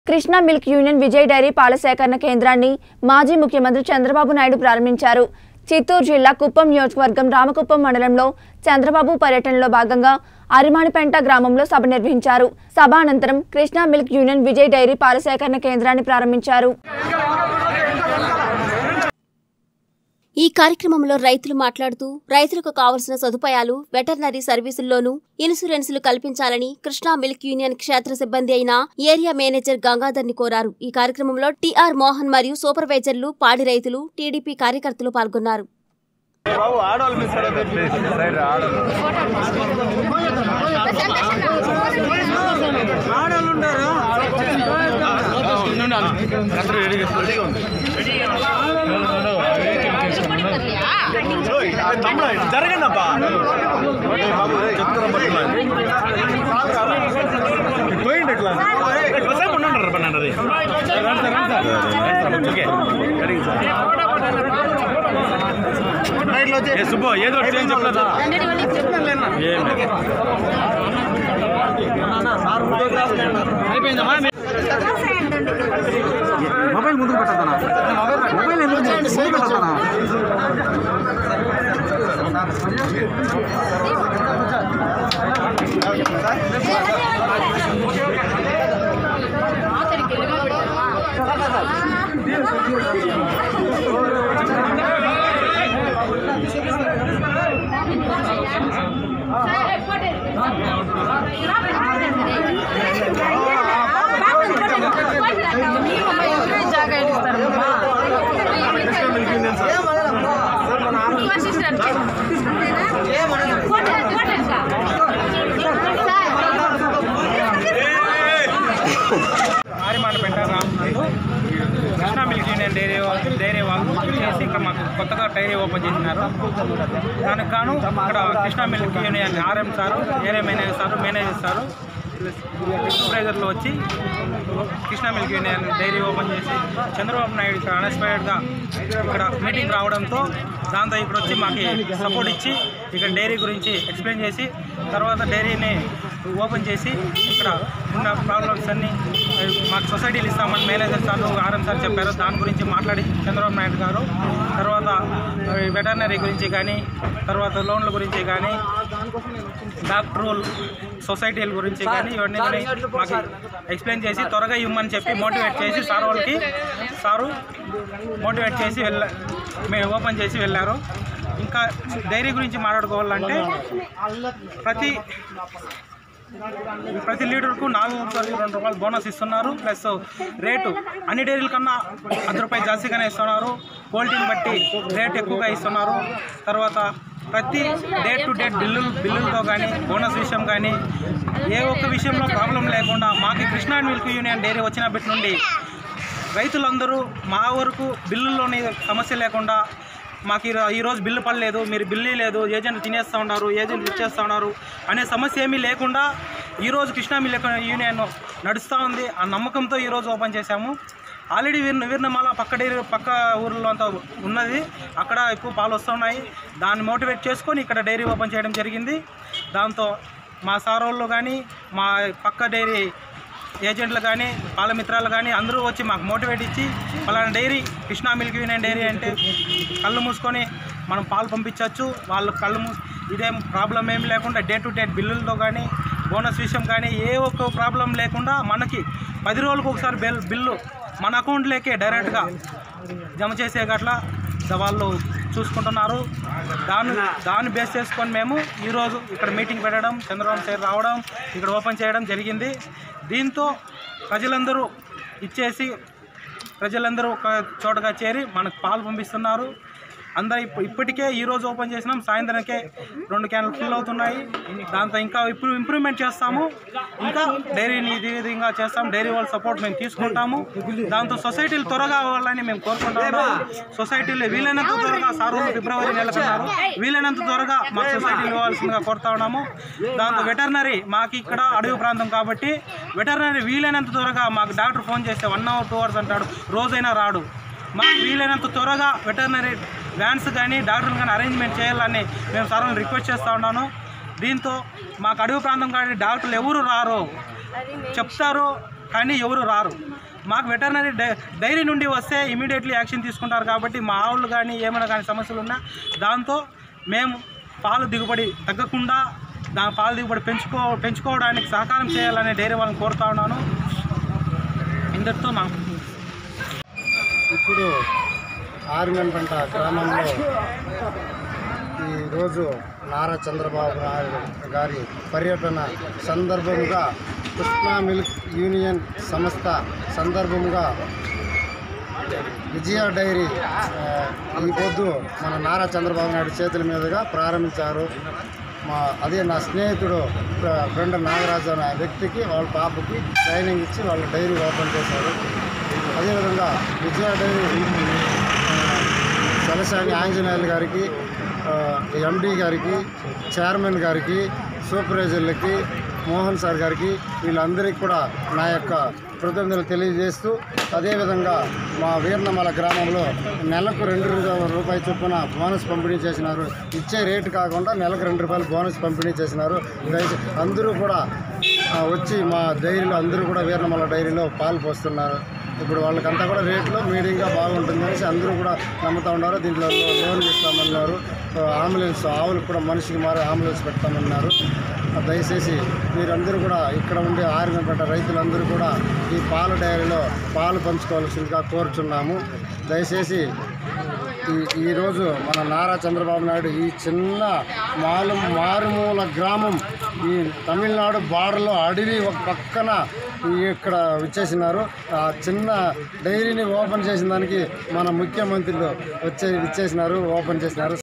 Krishna milk union Vijay dairy పాల సేకరణ కేంద్రాన్ని మాజీ ముఖ్యమంత్రి చంద్రబాబు నాయుడు ప్రారంభించారు చిత్తూరు జిల్లా కుప్పం నియోజకవర్గం రామకుప్పం మండలంలో చంద్రబాబు పర్యటనలో భాగంగా అరిమానిపెంట గ్రామంలో సభ నిర్వహించారు సభ అనంతరం Krishna milk union Vijay dairy పాల సేకరణ కేంద్రాన్ని ప్రారంభించారు ఈ కార్యక్రమంలో రైతులు మాట్లాడుతూ రైతులకు కావలసిన సదుపాయాలు వెటర్నరీ సర్వీసుల్లోనూ ఇన్సూరెన్సులు కల్పించాలని కృష్ణా మిల్క్ యూనియన్ క్షేత్ర సిబ్బంది అయిన ఏరియా మేనేజర్ గంగాధర్ ని కోరారు ఈ కార్యక్రమంలో టిఆర్ మోహన్ మరియు సూపర్వైజర్లు పాడి రైతులు టీడీపీ కార్యకర్తలు పాల్గొన్నారు బాబు ఆడవాళ్ళు మిస్ సైడ్ ఆడవాళ్ళు ఆడవాళ్ళు ఉంటారు రెడీగా ఉంది జరగండి అబ్బా బాబు చెప్తారా పోయిండి ఎట్లా ఒకసేపు ఉండండి పన్నెండు అది ఓకే రెడీ సార్ ఏ సుబ్బు ఏదో ఒకటి ఏం చెప్పలేదా ఏం లేదు. అయిపోయిందమ్మా మొబైల్ ముందుకు పెట్టద్దనా మొబైల్ ఎందుకు ముందుకు పెట్టద్దనా ఆరిమానపేట రామనందు కృష్ణా మిల్క్ యూనియన్ డైరీ వాళ్ళు డైరీ వాళ్ళు చేసి ఇక్కడ మాకు కొత్తగా డైరీ ఓపెన్ చేసినారు దానికి గాను ఇక్కడ Krishna milk union RM sir area manager sir manager sir సూపర్వైజర్లు వచ్చి Krishna milk union dairy open చేసి చంద్రబాబు నాయుడు ఇక్కడ అన్ఎక్స్పైర్డ్గా ఇక్కడ మీటింగ్ రావడంతో దాంతో ఇక్కడ వచ్చి మాకు సపోర్ట్ ఇచ్చి ఇక్కడ డైరీ గురించి ఎక్స్ప్లెయిన్ చేసి తర్వాత డైరీని ఓపెన్ చేసి ఇక్కడ ఉన్న ప్రాబ్లమ్స్ అన్నీ మాకు సొసైటీలు ఇస్తామని మేనేజర్ సార్లు ఆర్ఎం సార్ చెప్పారు దాని గురించి మాట్లాడి చంద్రబాబు నాయుడు గారు తర్వాత వెటర్నరీ గురించి కానీ తర్వాత లోన్ల గురించి కానీ డాక్టర్ సొసైటీల గురించి కానీ ఇవన్నీ కానీ మాకు ఎక్స్ప్లెయిన్ చేసి త్వరగా ఇవ్వమని చెప్పి మోటివేట్ చేసి సార్ వాళ్ళకి సారు మోటివేట్ చేసి వెళ్ళ మేము ఓపెన్ చేసి వెళ్ళారు ఇంకా డైరీ గురించి మాట్లాడుకోవాలంటే ప్రతి ప్రతి లీటర్కు నాలుగు వందల రెండు రూపాయలు బోనస్ ఇస్తున్నారు ప్లస్ రేటు అన్ని డైరీల కన్నా పది రూపాయలు జాస్తిగానే ఇస్తున్నారు క్వాలిటీని బట్టి రేట్ ఎక్కువగా ఇస్తున్నారు తర్వాత ప్రతి డేట్ టు డేట్ బిల్లులు బిల్లులతో కానీ బోనస్ విషయం కానీ ఏ ఒక్క విషయంలో ప్రాబ్లం లేకుండా మాకు కృష్ణా మిల్క్ యూనియన్ డైరీ వచ్చినప్పటి నుండి రైతులందరూ మా వరకు బిల్లుల్లోని సమస్య లేకుండా మాకు ఈ రో- ఈ రోజు బిల్లు పడలేదు మీరు బిల్లు లేదు ఏజెంట్ తినేస్తూ ఉన్నారు ఏజెంట్ ఇచ్చేస్తూ ఉన్నారు అనే సమస్య ఏమీ లేకుండా ఈరోజు కృష్ణా మిల్క్ యూనియన్ నడుస్తూ ఉంది ఆ నమ్మకంతో ఈరోజు ఓపెన్ చేశాము ఆల్రెడీ వీరిన వీరినమాల పక్క డైరీ పక్క ఊర్లో అంతా ఉన్నది అక్కడ ఎక్కువ పాలు వస్తున్నాయి దాన్ని మోటివేట్ చేసుకొని ఇక్కడ డైరీ ఓపెన్ చేయడం జరిగింది దాంతో మా సార్ వాళ్ళు కానీ మా పక్క డైరీ ఏజెంట్లు కానీ పాలమిత్రాలు కానీ అందరూ వచ్చి మాకు మోటివేట్ ఇచ్చి పలానా dairy Krishna milk union dairy అంటే కళ్ళు మూసుకొని మనం పాలు పంపించవచ్చు వాళ్ళు కళ్ళు మూసి ఇదేం ప్రాబ్లం ఏం లేకుండా డే టు డే బిల్లులతో కానీ బోనస్ విషయం కానీ ఏ ఒక్క ప్రాబ్లం లేకుండా మనకి పది రోజులకు ఒకసారి బిల్ బిల్లు మన అకౌంట్లోకే డైరెక్ట్గా జమ చేసే గట్ల వాళ్ళు చూసుకుంటున్నారు దాన్ని దాన్ని బేస్ చేసుకొని మేము ఈరోజు ఇక్కడ మీటింగ్ పెట్టడం చంద్రబాబు సార్ రావడం ఇక్కడ ఓపెన్ చేయడం జరిగింది దీంతో ప్రజలందరూ ఇచ్చేసి ప్రజలందరూ ఒక చోటగా చేరి మనకు పాలు పంపిస్తున్నారు అందరూ ఇప్పు- ఇప్పటికే ఈ రోజు ఓపెన్ చేసినాం సాయంత్రానికే రెండు క్యాన్లు ఫుల్ అవుతున్నాయి దాంతో ఇంకా ఇప్పుడు ఇంప్రూవ్మెంట్ చేస్తాము ఇంకా డైరీని ఇది విధంగా చేస్తాం డైరీ వాళ్ళ సపోర్ట్ మేము తీసుకుంటాము దాంతో సొసైటీలు త్వరగా అవ్వాలని మేము కోరుకుంటాము సొసైటీలు వీలైనంత త్వరగా సార్ వాళ్ళు ఫిబ్రవరి నెలకున్నారు వీలైనంత త్వరగా మాకు సొసైటీలు ఇవ్వాల్సిందిగా కోరుతా ఉన్నాము దాంతో వెటర్నరీ మాకు ఇక్కడ అడవి ప్రాంతం కాబట్టి వెటర్నరీ వీలైనంత త్వరగా మాకు డాక్టర్ ఫోన్ చేస్తే వన్ అవర్ టూ అవర్స్ అంటాడు రోజైనా రాడు మాకు వీలైనంత త్వరగా వెటర్నరీ వ్యాన్స్ కానీ డాక్టర్లు కానీ అరేంజ్మెంట్ చేయాలని మేము సార్లను రిక్వెస్ట్ చేస్తూ ఉన్నాను దీంతో మాకు అడవి ప్రాంతం కానీ డాక్టర్లు ఎవరు రారు చెప్తారు కానీ ఎవరు రారు మాకు వెటర్నరీ డై డైరీ నుండి వస్తే ఇమీడియట్లీ యాక్షన్ తీసుకుంటారు కాబట్టి మా ఆవులు కానీ ఏమైనా కానీ సమస్యలు ఉన్నా దాంతో మేము పాలు దిగుబడి తగ్గకుండా దా పాలు దిగుబడి పెంచుకో పెంచుకోవడానికి సహకారం చేయాలని డైరీ వాళ్ళని కోరుతా ఉన్నాను ఇంతటితో నాకు ఇప్పుడు ఆరుమెన్పంట గ్రామంలో ఈరోజు నారా చంద్రబాబు నాయుడు గారి పర్యటన సందర్భంగా కృష్ణా మిల్క్ యూనియన్ సంస్థ సందర్భంగా విజయ డైరీ ఆ, ఈ పొద్దు మన నారా చంద్రబాబు నాయుడు చేతుల మీదుగా ప్రారంభించారు మా అదే నా స్నేహితుడు ఫ్ర- ఫ్రెండ్ నాగరాజు అనే వ్యక్తికి వాళ్ళ పాపకి ట్రైనింగ్ ఇచ్చి వాళ్ళ డైరీ ఓపెన్ చేశారు అదేవిధంగా విజయ డైరీ తలసాని ఆంజనేయులు గారికి ఎండి గారికి చైర్మన్ గారికి సూపర్వైజర్లకి మోహన్ సార్ గారికి వీళ్ళందరికీ కూడా నా యొక్క కృతజ్ఞతలు తెలియజేస్తూ అదేవిధంగా మా వీర్నమల గ్రామంలో నెలకు రెండు రూపాయల చొప్పున బోనస్ పంపిణీ చేసినారు ఇచ్చే రేటు కాకుండా నెలకు రెండు రూపాయలు బోనస్ పంపిణీ చేసినారు దయచేసి అందరూ కూడా ఆ, వచ్చి మా డైరీలో అందరూ కూడా వీర్నమల డైరీలో పాలు పోస్తున్నారు ఇప్పుడు వాళ్ళకంతా కూడా రేట్లో మీడియంగా బాగుంటుంది అనేసి అందరూ కూడా నమ్ముతా ఉన్నారు దీంట్లో లో- లోన్ ఇస్తామన్నారు ఆ, అంబులెన్స్ ఆవులకు కూడా మనిషికి మారే అంబులెన్స్ పెడతామన్నారు ఆ, దయచేసి మీరందరూ కూడా ఇక్కడ ఉండే ఆర్మీపేట రైతులందరూ కూడా ఈ పాల డైరీలో పాలు పంచుకోవాల్సిందిగా కోరుచున్నాము దయచేసి ఈ ఈరోజు మన నారా చంద్రబాబు నాయుడు ఈ చిన్న మాలు మారుమూల గ్రామం ఈ తమిళనాడు బార్డర్లో అడవి ఒక పక్కన ఈ ఇక్కడ విచ్చేసినారు ఆ చిన్న డైరీని ఓపెన్ చేసిన దానికి మన ముఖ్యమంత్రులు వచ్చే విచ్చేసినారు ఓపెన్ చేసినారు